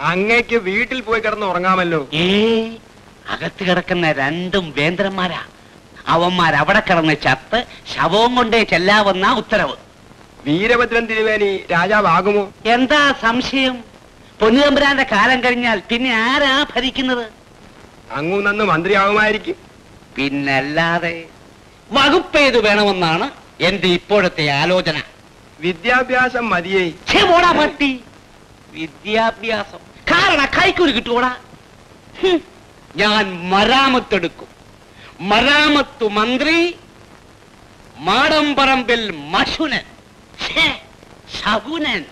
അങ്ങേക്ക് വീട്ടിൽ പോയി കിടന്ന് ഉറങ്ങാമല്ലോ ഏ അകത്ത് കിടക്കുന്ന രണ്ടും വേന്ദ്രന്മാരാ അവന്മാർ അവിടെ കിടന്ന് ചത്ത് ശവവും കൊണ്ടേ ചെല്ലാവുന്ന ഉത്തരവ് വീരഭദ്രൻ തിരുവേനി രാജാവാകുമോ എന്താ സംശയം പൊന്നുതമ്പുരാന്റെ കാലം കഴിഞ്ഞാൽ പിന്നെ ആരാ ഭരിക്കുന്നത് അങ്ങു നന്ന് മന്ത്രിയാകുമായിരിക്കും പിന്നല്ലാതെ വകുപ്പേത് വേണമെന്നാണ് എന്റെ ഇപ്പോഴത്തെ ആലോചന വിദ്യാഭ്യാസം മതിയേ ഛേ, പോടാ പട്ടി വിദ്യാഭ്യാസം കാരണം കൈക്കൂലി കിട്ടൂടാ ഹും. ഞാൻ മരാമത്തെടുക്കും മരാമത്തു മന്ത്രി മാടമ്പറമ്പിൽ മഷുനൻ ഛേ, ശകുനൻ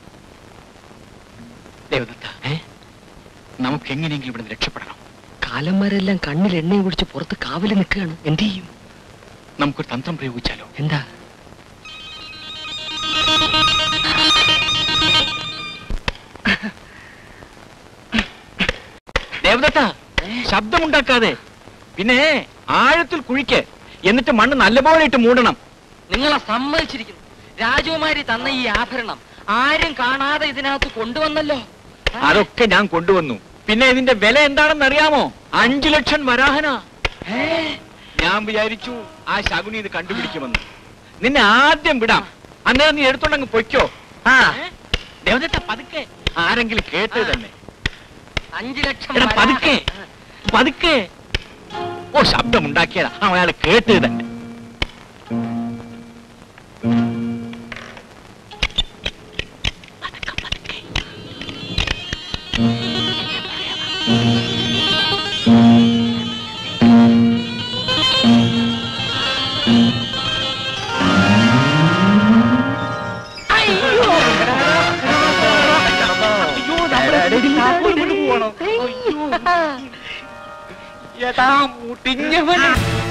ദേവദത്ത നമുക്ക് എങ്ങനെയെങ്കിലും ഇവിടെ രക്ഷപ്പെടണം കാലന്മാരെല്ലാം കണ്ണിൽ എണ്ണയും കുടിച്ച് പുറത്ത് കാവല് നിൽക്കുകയാണ് എന്ത് ചെയ്യും നമുക്കൊരു തന്ത്രം പ്രയോഗിച്ചാലോ എന്താ ദേവദത്ത ശബ്ദമുണ്ടാക്കാതെ പിന്നെ ആഴത്തിൽ കുഴിക്ക് എന്നിട്ട് മണ്ണ് നല്ലപോലെ ഇട്ട് മൂടണം നിങ്ങളെ സമ്മതിച്ചിരിക്കുന്നു രാജകുമാരി തന്ന ഈ ആഭരണം ആരും കാണാതെ ഇതിനകത്ത് കൊണ്ടുവന്നല്ലോ അതൊക്കെ ഞാൻ കൊണ്ടുവന്നു പിന്നെ ഇതിന്റെ വില എന്താണെന്ന് അറിയാമോ അഞ്ചു ലക്ഷം വരാഹന ഞാൻ വിചാരിച്ചു ആ ശകുനി ഇത് കണ്ടുപിടിക്കുമെന്ന് നിന്നെ ആദ്യം വിടാം അന്നേരം നീ എടുത്തോണ്ടങ്ങ് പൊയ്ക്കോ ആ ദേവദത്ത പതുക്കെ ആരെങ്കിലും കേട്ടത് തന്നെ അഞ്ചു ലക്ഷം എടാ വരാ- പതുക്കെ പതുക്കെ ഓ ശബ്ദമുണ്ടാക്കിയതാ അയാൾ കേട്ടത് തന്നെ എടാ മുടിഞ്ഞവൻ